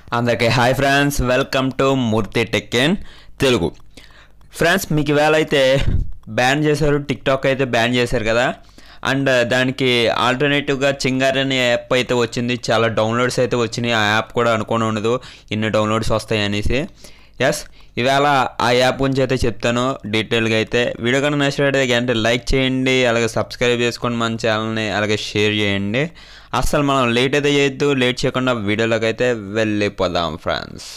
అందరికీ hi friends welcome to Murthy tech in Telugu friends మీకు ఇవాళ అయితే బ్యాన్ చేశారు టిక్టాక్ అయితే బ్యాన్ చేశారు కదా అండ్ దానికి ఆల్టర్నేటివ్గా చింగార్ అనే యాప్ అయితే వచ్చింది చాలా డౌన్లోడ్స్ అయితే వచ్చినాయి ఆ యాప్ కూడా అనుకోని ఉండదు ఇన్ని డౌన్లోడ్స్ వస్తాయి అనేసి ఎస్ ఇవాళ ఆ యాప్ గురించి అయితే చెప్తాను డీటెయిల్గా అయితే వీడియో కనుక నచ్చినట్టయితే అంటే లైక్ చేయండి అలాగే సబ్స్క్రైబ్ చేసుకోండి మన ఛానల్ని అలాగే షేర్ చేయండి అస్సలు మనం లేట్ అయితే చేయొద్దు లేట్ చేయకుండా వీడియోలోకి అయితే వెళ్ళిపోదాం ఫ్రెండ్స్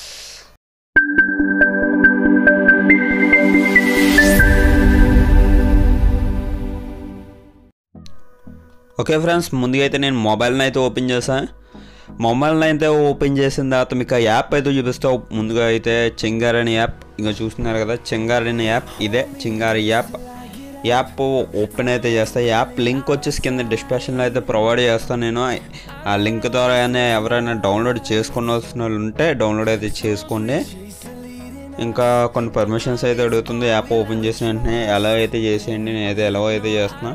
ఓకే ఫ్రెండ్స్ ముందుగా అయితే నేను మొబైల్ని అయితే ఓపెన్ చేశాను మొబైల్ని అయితే ఓపెన్ చేసిన తర్వాత మీకు ఆ యాప్ అయితే చూపిస్తా ముందుగా అయితే చింగార్ అనే యాప్ ఇంకా చూస్తున్నారు కదా చింగార్ అనే యాప్ ఇదే చింగారి యాప్ యాప్ ఓపెన్ అయితే చేస్తా యాప్ లింక్ వచ్చేసి కింద డిస్క్రిప్షన్లో అయితే ప్రొవైడ్ చేస్తాను నేను ఆ లింక్ ద్వారానే ఎవరైనా డౌన్లోడ్ చేసుకోవాల్సిన వాళ్ళు ఉంటే డౌన్లోడ్ అయితే చేసుకోండి ఇంకా కొన్ని పర్మిషన్స్ అయితే అడుగుతుంది యాప్ ఓపెన్ చేసిన వెంటనే ఎలా అయితే చేసేయండి నేనైతే ఎలా అయితే చేస్తున్నా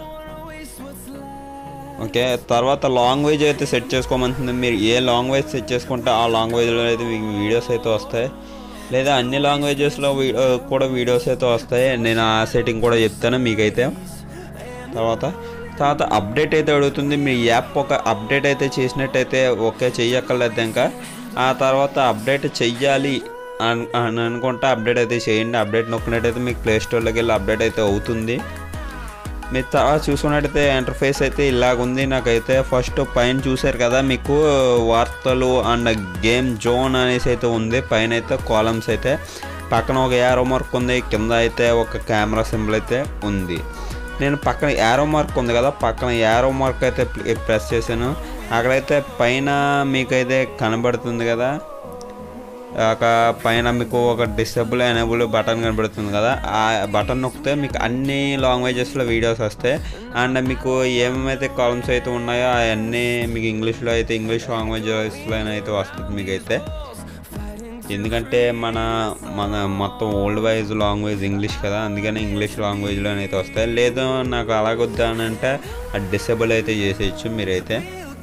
ఓకే తర్వాత లాంగ్వేజ్ అయితే సెట్ చేసుకోమంటుంది మీరు ఏ లాంగ్వేజ్ సెట్ చేసుకుంటే ఆ లాంగ్వేజ్లో అయితే మీకు వీడియోస్ అయితే వస్తాయి లేదా అన్ని లాంగ్వేజెస్లో వీడియో కూడా వీడియోస్ అయితే వస్తాయి నేను ఆ సెట్టింగ్ కూడా చెప్తాను మీకైతే తర్వాత తర్వాత అప్డేట్ అయితే అడుగుతుంది మీ యాప్ ఒక అప్డేట్ అయితే చేసినట్టయితే ఓకే చెయ్యక్కర్లేదు ఇంకా ఆ తర్వాత అప్డేట్ చెయ్యాలి అని అని అనుకుంటే అప్డేట్ అయితే చేయండి అప్డేట్ నొక్కినట్టయితే మీకు ప్లే స్టోర్లోకి వెళ్ళి అప్డేట్ అయితే అవుతుంది మీరు తర్వాత చూసుకున్నట్టయితే ఇంటర్ఫేస్ అయితే ఇలాగుంది నాకైతే ఫస్ట్ పైన చూసారు కదా మీకు వార్తలు అండ్ గేమ్ జోన్ అనేసి అయితే ఉంది పైన అయితే కాలమ్స్ అయితే పక్కన ఒక యారో మార్క్ ఉంది కింద అయితే ఒక కెమెరా సింబల్ అయితే ఉంది నేను పక్కన యారో మార్క్ ఉంది కదా పక్కన యారో మార్క్ అయితే ప్రెస్ చేశాను అక్కడైతే పైన మీకైతే కనబడుతుంది కదా ఒక పైన మీకు ఒక డిసేబుల్ ఎనేబుల్ బటన్ కనబడుతుంది కదా ఆ బటన్ నొక్కితే మీకు అన్ని లాంగ్వేజెస్లో వీడియోస్ వస్తాయి అండ్ మీకు ఏమేమైతే కాలమ్స్ అయితే ఉన్నాయో అవన్నీ మీకు ఇంగ్లీష్లో అయితే ఇంగ్లీష్ లాంగ్వేజెస్లో అయితే వస్తుంది మీకైతే ఎందుకంటే మన మన మొత్తం ఓల్డ్ వైజ్ లాంగ్వేజ్ ఇంగ్లీష్ కదా అందుకని ఇంగ్లీష్ లాంగ్వేజ్లో అయితే వస్తాయి లేదు నాకు అలాగొద్దా అని అంటే అది డిసేబుల్ అయితే చేసేయచ్చు మీరైతే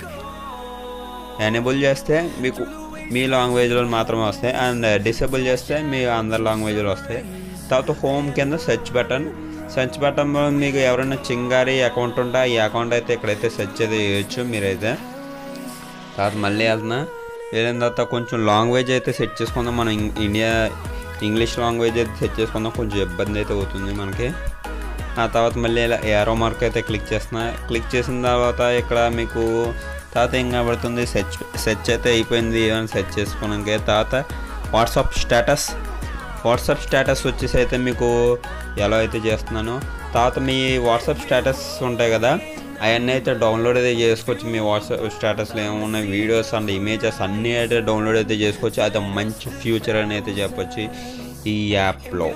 ఎనేబుల్ చేస్తే మీకు మీ లాంగ్వేజ్లో మాత్రమే వస్తాయి అండ్ డిసేబుల్ చేస్తే మీ అందరి లాంగ్వేజ్లో వస్తాయి తర్వాత హోమ్ కింద సెర్చ్ బటన్ సెర్చ్ బటన్లో మీకు ఎవరైనా చింగారి అకౌంట్ ఉంటే ఈ అకౌంట్ అయితే ఇక్కడైతే సెర్చ్ అయితే చేయొచ్చు మీరైతే తర్వాత మళ్ళీ వెళ్తున్నా వెళ్ళిన తర్వాత కొంచెం లాంగ్వేజ్ అయితే సెట్ చేసుకుందాం మనం ఇండియా ఇంగ్లీష్ లాంగ్వేజ్ అయితే సెట్ చేసుకుందాం కొంచెం ఇబ్బంది అయితే అవుతుంది మనకి ఆ తర్వాత మళ్ళీ ఇలా ఏరో మార్క్ అయితే క్లిక్ చేస్తున్నా క్లిక్ చేసిన తర్వాత ఇక్కడ మీకు తర్వాత ఏం కనబడుతుంది సెర్చ్ సెర్చ్ అయితే అయిపోయింది ఏమైనా సెర్చ్ చేసుకోవడానికి తర్వాత వాట్సాప్ స్టేటస్ వాట్సాప్ స్టేటస్ వచ్చేసి అయితే మీకు ఎలా అయితే చేస్తున్నాను తర్వాత మీ వాట్సాప్ స్టేటస్ ఉంటాయి కదా అవన్నీ అయితే డౌన్లోడ్ అయితే చేసుకోవచ్చు మీ వాట్సాప్ స్టేటస్లో ఏమున్నాయి వీడియోస్ అండ్ ఇమేజెస్ అన్నీ అయితే డౌన్లోడ్ అయితే చేసుకోవచ్చు అది మంచి ఫ్యూచర్ అని అయితే చెప్పొచ్చు ఈ యాప్లో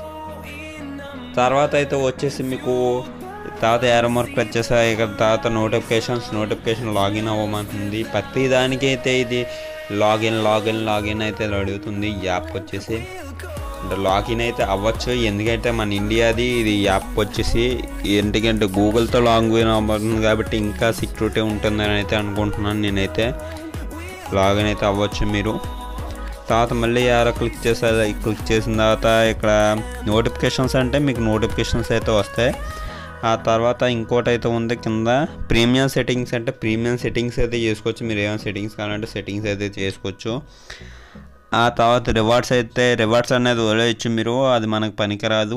తర్వాత అయితే వచ్చేసి మీకు తర్వాత ఏరో మార్క్ వచ్చేసాయి ఇక్కడ తర్వాత నోటిఫికేషన్స్ నోటిఫికేషన్ లాగిన్ అవ్వమంటుంది ప్రతి దానికి అయితే ఇది లాగిన్ లాగిన్ లాగిన్ అయితే అడుగుతుంది ఈ యాప్ వచ్చేసి అంటే లాగిన్ అయితే అవ్వచ్చు ఎందుకంటే మన ఇండియాది ఇది యాప్ వచ్చేసి ఎందుకంటే గూగుల్తో లాగిన్ అవ్వబడుతుంది కాబట్టి ఇంకా సెక్యూరిటీ ఉంటుందని అయితే అనుకుంటున్నాను నేనైతే లాగిన్ అయితే అవ్వచ్చు మీరు తర్వాత మళ్ళీ యారో క్లిక్ చేసేది క్లిక్ చేసిన తర్వాత ఇక్కడ నోటిఫికేషన్స్ అంటే మీకు నోటిఫికేషన్స్ అయితే వస్తాయి ఆ తర్వాత ఇంకోటి అయితే ఉంది కింద ప్రీమియం సెట్టింగ్స్ అంటే ప్రీమియం సెట్టింగ్స్ అయితే చేసుకోవచ్చు మీరు ఏమైనా సెట్టింగ్స్ కావాలంటే సెట్టింగ్స్ అయితే చేసుకోవచ్చు ఆ తర్వాత రివార్డ్స్ అయితే రివార్డ్స్ అనేది వదిలేయచ్చు మీరు అది మనకు పనికిరాదు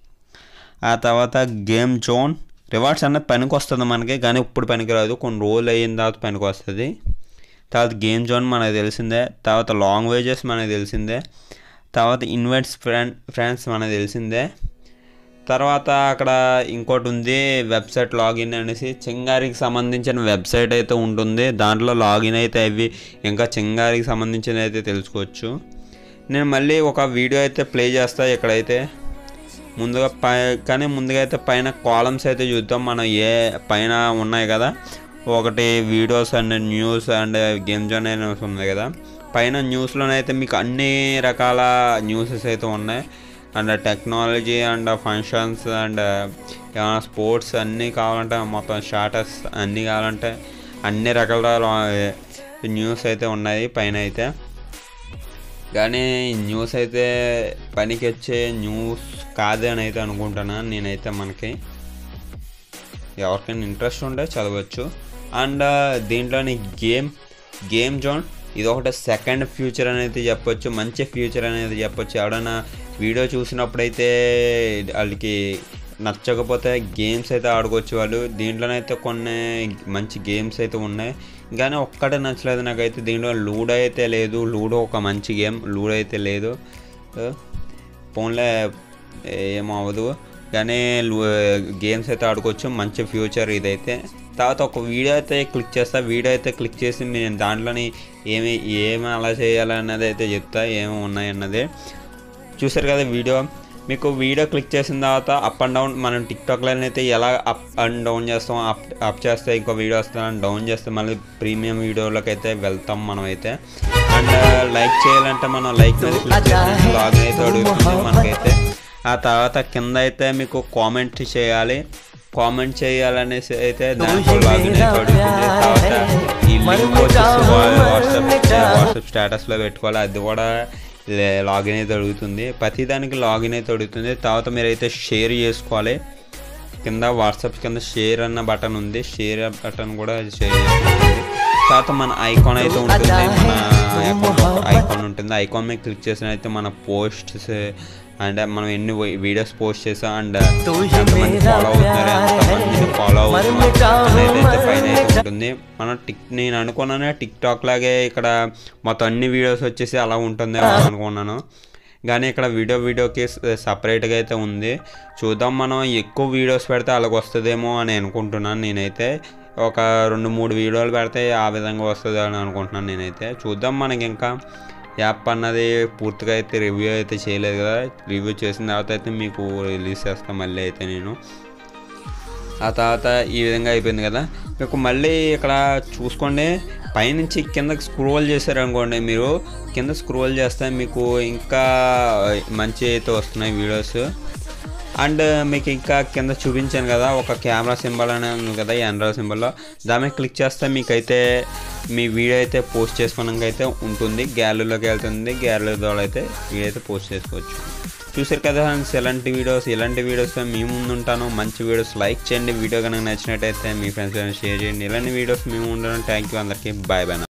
ఆ తర్వాత గేమ్ జోన్ రివార్డ్స్ అనేది పనికి వస్తుంది మనకి కానీ ఇప్పుడు పనికిరాదు కొన్ని రోజులు అయిన తర్వాత పనికి వస్తుంది తర్వాత గేమ్ జోన్ మనకు తెలిసిందే తర్వాత లాంగ్వేజెస్ మనకు తెలిసిందే తర్వాత ఇన్వైట్స్ ఫ్రెండ్ ఫ్రెండ్స్ మనకు తెలిసిందే తర్వాత అక్కడ ఇంకోటి ఉంది వెబ్సైట్ లాగిన్ అనేసి చింగారికి సంబంధించిన వెబ్సైట్ అయితే ఉంటుంది దాంట్లో లాగిన్ అయితే అవి ఇంకా చింగారికి సంబంధించిన అయితే తెలుసుకోవచ్చు నేను మళ్ళీ ఒక వీడియో అయితే ప్లే చేస్తా ఇక్కడైతే ముందుగా పై కానీ ముందుగా అయితే పైన కాలమ్స్ అయితే చూద్దాం మనం ఏ పైన ఉన్నాయి కదా ఒకటి videos and news and game zone అనేసి ఉన్నాయి కదా పైన న్యూస్లోనైతే మీకు అన్ని రకాల న్యూసెస్ అయితే ఉన్నాయి and technology and functions and ఏమైనా స్పోర్ట్స్ అన్నీ కావాలంటే మొత్తం స్టాటస్ అన్నీ కావాలంటే అన్ని రకాల న్యూస్ అయితే ఉన్నాయి పైన అయితే కానీ న్యూస్ అయితే పనికి వచ్చే న్యూస్ కాదు అని అయితే అనుకుంటున్నాను నేనైతే మనకి ఎవరికైనా ఇంట్రెస్ట్ ఉంటే చదవచ్చు అండ్ దీంట్లోని గేమ్ గేమ్ జోన్ ఇది ఒకటి సెకండ్ ఫ్యూచర్ అనేది చెప్పొచ్చు మంచి ఫ్యూచర్ అనేది చెప్పొచ్చు ఎవడైనా వీడియో చూసినప్పుడైతే వాళ్ళకి నచ్చకపోతే గేమ్స్ అయితే ఆడుకోవచ్చు వాళ్ళు దీంట్లోనైతే కొన్ని మంచి గేమ్స్ అయితే ఉన్నాయి కానీ ఒక్కటే నచ్చలేదు నాకైతే దీంట్లో లూడో అయితే లేదు లూడో ఒక మంచి గేమ్ లూడో అయితే లేదు ఫోన్లో ఏమవ్వదు కానీ గేమ్స్ అయితే ఆడుకోవచ్చు మంచి ఫ్యూచర్ ఇదైతే తర్వాత ఒక వీడియో అయితే క్లిక్ చేస్తా వీడియో అయితే క్లిక్ చేసి నేను దాంట్లోని ఏమి ఏమి అలా చేయాలన్నది అయితే చెప్తా ఏమి ఉన్నాయన్నది చూసారు కదా వీడియో మీకు వీడియో క్లిక్ చేసిన తర్వాత అప్ అండ్ డౌన్ మనం టిక్టాక్లో అయితే ఎలా అప్ అండ్ డౌన్ చేస్తాం అప్ అప్ చేస్తే ఇంకో వీడియో వస్తాం డౌన్ చేస్తే మళ్ళీ ప్రీమియం వీడియోలోకి అయితే వెళ్తాం మనం అయితే అండ్ లైక్ చేయాలంటే మనం లైక్ మీద క్లిక్ చేసి లాగిన్ అయితే అడుగుతుంది మనకైతే ఆ తర్వాత కింద అయితే మీకు కామెంట్ చేయాలి కామెంట్ చేయాలనేసి అయితే దాంట్లో లాగిన్ అయితే అడుగుతుంది తర్వాత ఈ లింక్ వచ్చేసి వాట్సాప్ వాట్సాప్ స్టేటస్లో పెట్టుకోవాలి అది కూడా లాగిన్ అయితే అడుగుతుంది ప్రతి దానికి లాగిన్ అయితే అడుగుతుంది తర్వాత మీరైతే షేర్ చేసుకోవాలి కింద వాట్సాప్ కింద షేర్ అన్న బటన్ ఉంది షేర్ బటన్ కూడా షేర్ చేసుకోవాలి తర్వాత మన ఐకాన్ అయితే ఉంటుంది మన అకౌంట్ ఐకాన్ ఉంటుంది ఐకాన్ మీద క్లిక్ చేసిన అయితే మన పోస్ట్స్ అండ్ మనం ఎన్ని వీడియోస్ పోస్ట్ చేసాం అండ్ ఎంతమంది ఫాలో అవుతున్నారు ఎంతమంది ఫాలో అవుతున్నారు అనేది అయితే పైన అయితే ఉంటుంది మనం టిక్ నేను అనుకున్నాను టిక్ టాక్ లాగే ఇక్కడ మొత్తం అన్ని వీడియోస్ వచ్చేసి అలా ఉంటుంది అనుకున్నాను కానీ ఇక్కడ వీడియో వీడియోకి సపరేట్గా అయితే ఉంది చూద్దాం మనం ఎక్కువ వీడియోస్ పెడితే అలాగ వస్తుందేమో అని అనుకుంటున్నాను నేనైతే ఒక రెండు మూడు వీడియోలు పెడితే ఆ విధంగా వస్తుంది అని అనుకుంటున్నాను నేనైతే చూద్దాం మనకి ఇంకా యాప్ అన్నది పూర్తిగా అయితే రివ్యూ అయితే చేయలేదు కదా రివ్యూ చేసిన తర్వాత అయితే మీకు రిలీజ్ చేస్తాను మళ్ళీ అయితే నేను ఆ తర్వాత ఈ విధంగా అయిపోయింది కదా మీకు మళ్ళీ ఇక్కడ చూసుకోండి పైనుంచి కిందకి స్క్రోల్ చేశారనుకోండి మీరు కింద స్క్రోల్ చేస్తే మీకు ఇంకా మంచి అయితే వస్తున్నాయి వీడియోస్ అండ్ మీకు ఇంకా కింద చూపించాను కదా ఒక కెమెరా సింబల్ అనే ఉంది కదా ఆండ్రాయిడ్ సింబల్లో దాని మీద క్లిక్ చేస్తే మీకైతే మీ వీడియో అయితే పోస్ట్ చేసుకోవడానికి అయితే ఉంటుంది గ్యాలరీలోకి వెళ్తుంది గ్యాలరీ ద్వారా అయితే వీడియో అయితే పోస్ట్ చేసుకోవచ్చు చూసారు కదా ఫ్రెండ్స్ ఎలాంటి వీడియోస్ ఎలాంటి వీడియోస్ మీ ముందు ఉంటాను మంచి వీడియోస్ లైక్ చేయండి వీడియో కనుక నచ్చినట్టయితే మీ ఫ్రెండ్స్ షేర్ చేయండి ఇలాంటి వీడియోస్ మేము ఉంటాను థ్యాంక్ యూ అందరికీ బాయ్ బాయ్